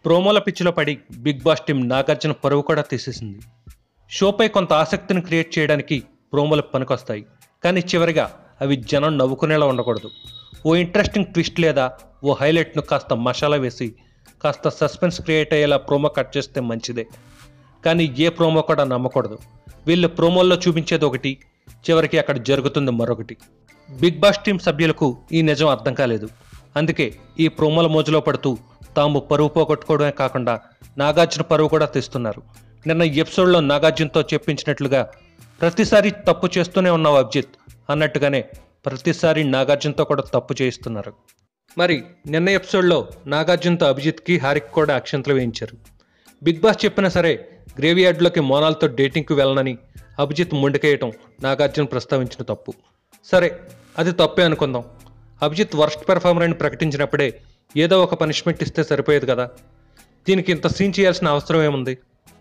ప్రోమోల పిచ్చిలో పడి big boss team Nagarjuna పరువు కూడా తీసేసింది షోపై కొంత ఆసక్తిని క్రియేట్ చేయడానికి ప్రోమోలు పనికొస్తాయి కానీ చివరిగా అవి జనం నవ్వుకునేలా ఉండకూడదు ఓ ఇంట్రెస్టింగ్ ట్విస్ట్ లేదా ఓ హైలైట్ను కాస్త మసాలా వేసి కాస్త సస్పెన్స్ క్రియేట్ అయ్యేలా ప్రోమో కట్ చేస్తే మంచిదే కానీ ఏ ప్రోమో కూడా నమ్మకూడదు వీళ్ళు ప్రోమోల్లో చూపించేది ఒకటి చివరికి అక్కడ జరుగుతుంది మరొకటి బిగ్ బాస్ టీం సభ్యులకు ఈ నిజం అర్థం కాలేదు అందుకే ఈ ప్రోమోల మోజులో పడుతూ తాము పరువు పోగొట్టుకోవడమే కాకుండా నాగార్జున పరువు కూడా తీస్తున్నారు నిన్న ఎపిసోడ్లో నాగార్జునతో చెప్పించినట్లుగా ప్రతిసారి తప్పు చేస్తూనే ఉన్నావు అభిజిత్ అన్నట్టుగానే ప్రతిసారి నాగార్జునతో కూడా తప్పు చేయిస్తున్నారు మరి నిన్న ఎపిసోడ్లో నాగార్జునతో అభిజిత్కి హారిక్ కూడా అక్షంతలు వేయించారు బిగ్ బాస్ చెప్పినా సరే గ్రేవీ యార్డ్లోకి మోనాల్తో డేటింగ్కి వెళ్ళనని అభిజిత్ మొండికేయటం నాగార్జున ప్రస్తావించిన తప్పు సరే అది తప్పే అనుకుందాం అభిజిత్ వర్స్ట్ పెర్ఫార్మర్ అని ప్రకటించినప్పుడే ఏదో ఒక పనిష్మెంట్ ఇస్తే సరిపోయేది కదా దీనికి ఇంత సీన్ చేయాల్సిన అవసరం ఏముంది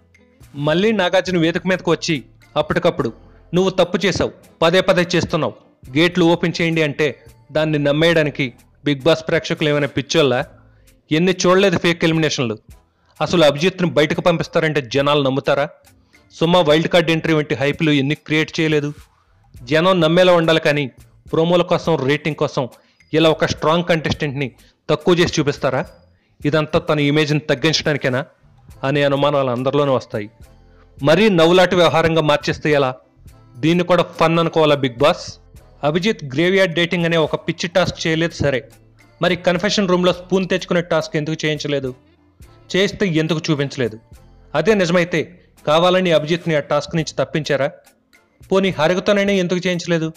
మళ్ళీ నాగార్జున వేదిక మీదకి వచ్చి అప్పటికప్పుడు నువ్వు తప్పు చేసావు పదే పదే చేస్తున్నావు గేట్లు ఓపెన్ చేయండి అంటే దాన్ని నమ్మేయడానికి బిగ్ బాస్ ప్రేక్షకులు ఏమైనా పిచ్చోళ్ళా ఎన్ని చూడలేదు ఫేక్ ఎలిమినేషన్లు అసలు అభిజిత్ని బయటకు పంపిస్తారంటే జనాలు నమ్ముతారా సుమా వైల్డ్ కార్డ్ ఎంట్రీ వంటి హైప్లు ఎన్ని క్రియేట్ చేయలేదు జనం నమ్మేలా ఉండాలి కానీ ప్రోమోల కోసం రేటింగ్ కోసం ఇలా ఒక స్ట్రాంగ్ కంటెస్టెంట్ని తక్కువ చేసి చూపిస్తారా ఇదంతా తన ఇమేజ్ని తగ్గించడానికేనా అనే అనుమానాలు అందరిలోనూ వస్తాయి మరీ నవ్వులాంటి వ్యవహారంగా మార్చేస్తే ఎలా దీన్ని కూడా ఫన్ అనుకోవాలా Bigg Boss Abhijeet graveyard dating అనే ఒక పిచ్చి టాస్క్ చేయలేదు సరే మరి కన్ఫెషన్ రూమ్లో స్పూన్ తెచ్చుకునే టాస్క్ ఎందుకు చేయించలేదు చేస్తే ఎందుకు చూపించలేదు అదే నిజమైతే కావాలని అభిజిత్ని ఆ టాస్క్ నుంచి తప్పించారా పోనీ హరిగతోనైనా ఎందుకు చేయించలేదు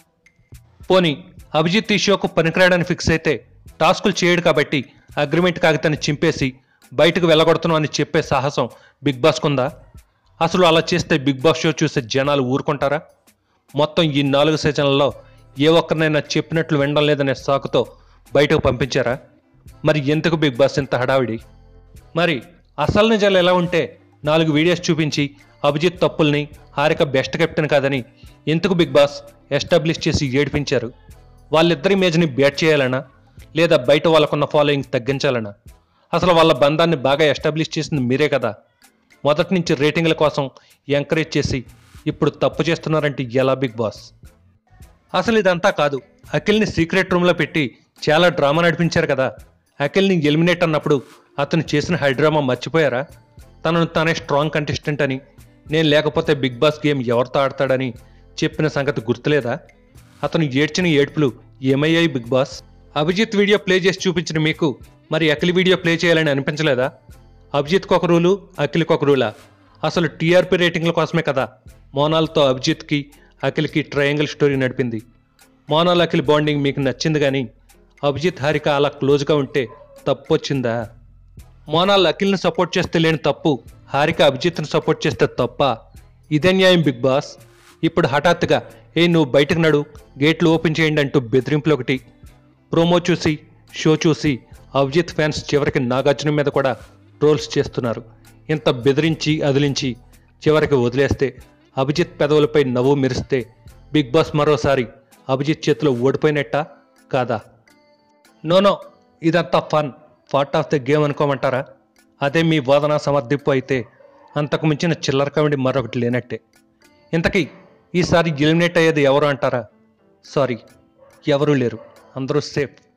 పోనీ అభిజిత్ ఈ షోకు పనికిరాడని ఫిక్స్ అయితే టాస్కులు చేయడు కాబట్టి అగ్రిమెంట్ కాగితాన్ని చింపేసి బయటకు వెళ్ళగొడుతున్నాం అని చెప్పే సాహసం బిగ్ బాస్కు ఉందా అసలు అలా చేస్తే బిగ్ బాస్ షో చూసే జనాలు ఊరుకుంటారా మొత్తం ఈ నాలుగు సీజన్లలో ఏ ఒక్కరినైనా చెప్పినట్లు వినడం లేదనే సాకుతో బయటకు పంపించారా మరి ఎందుకు బిగ్ బాస్ ఇంత హడావిడి మరి అసలు నిజాలు ఎలా ఉంటే నాలుగు వీడియోస్ చూపించి అభిజిత్ తప్పుల్ని హారిక బెస్ట్ కెప్టెన్ కాదని ఎందుకు బిగ్ బాస్ ఎస్టాబ్లిష్ చేసి ఏడిపించారు వాళ్ళిద్దరి ఇమేజ్ని బ్యాట్ చేయాలనా లేదా బయట వాళ్ళకున్న ఫాలోయింగ్ తగ్గించాలనా అసలు వాళ్ళ బంధాన్ని బాగా ఎస్టాబ్లిష్ చేసింది మీరే కదా మొదటి నుంచి రేటింగ్ల కోసం ఎంకరేజ్ చేసి ఇప్పుడు తప్పు చేస్తున్నారంటే ఎలా బిగ్ బాస్ అసలు ఇదంతా కాదు అఖిల్ని సీక్రెట్ రూమ్లో పెట్టి చాలా డ్రామా నడిపించారు కదా అఖిల్ని ఎలిమినేట్ అన్నప్పుడు అతను చేసిన హైడ్రామా మర్చిపోయారా తనను తానే స్ట్రాంగ్ కంటెస్టెంట్ అని నేను లేకపోతే బిగ్ బాస్ గేమ్ ఎవరితో ఆడతాడని చెప్పిన సంగతి గుర్తులేదా అతను ఏడ్చిన ఏడ్పులు ఏమయ్యాయి Bigg Boss Abhijeet video play చేసి చూపించిన మీకు మరి అఖిల్ వీడియో ప్లే చేయాలని అనిపించలేదా అభిజిత్కి ఒక రూలు అఖిల్కి ఒక రూలా అసలు టీఆర్పీ రేటింగ్ల కోసమే కదా మోనాల్తో అభిజిత్కి అఖిల్కి ట్రయాంగిల్ స్టోరీ నడిపింది మోనాల్ అఖిల్ బాండింగ్ మీకు నచ్చింది కానీ అభిజిత్ హారిక అలా క్లోజ్గా ఉంటే తప్పు వచ్చిందా మోనాల్ అఖిల్ని సపోర్ట్ చేస్తే లేని తప్పు హారిక అభిజిత్ని సపోర్ట్ చేస్తే తప్ప ఇదే న్యాయం బిగ్ బాస్ ఇప్పుడు హఠాత్తుగా ఏ నువ్వు బయటకు నడు గేట్లు ఓపెన్ చేయండి అంటూ బెదిరింపులు ఒకటి ప్రోమో చూసి షో చూసి అభిజిత్ ఫ్యాన్స్ చివరికి నాగార్జున మీద కూడా ట్రోల్స్ చేస్తున్నారు ఇంత బెదిరించి అదిలించి చివరికి వదిలేస్తే అభిజిత్ పెదవులపై నవ్వు మెరిస్తే బిగ్ బాస్ మరోసారి అభిజిత్ చేతిలో ఓడిపోయినట్టా కాదా నోనో ఇదంతా fun part of the game అనుకోమంటారా అదే మీ వాదన సమర్థింపు అయితే అంతకు మించిన చిల్లర కామెడీ మరొకటి లేనట్టే ఇంతకీ ఈసారి ఎలిమినేట్ అయ్యేది ఎవరు అంటారా సారీ ఎవరూ లేరు అందరూ సేఫ్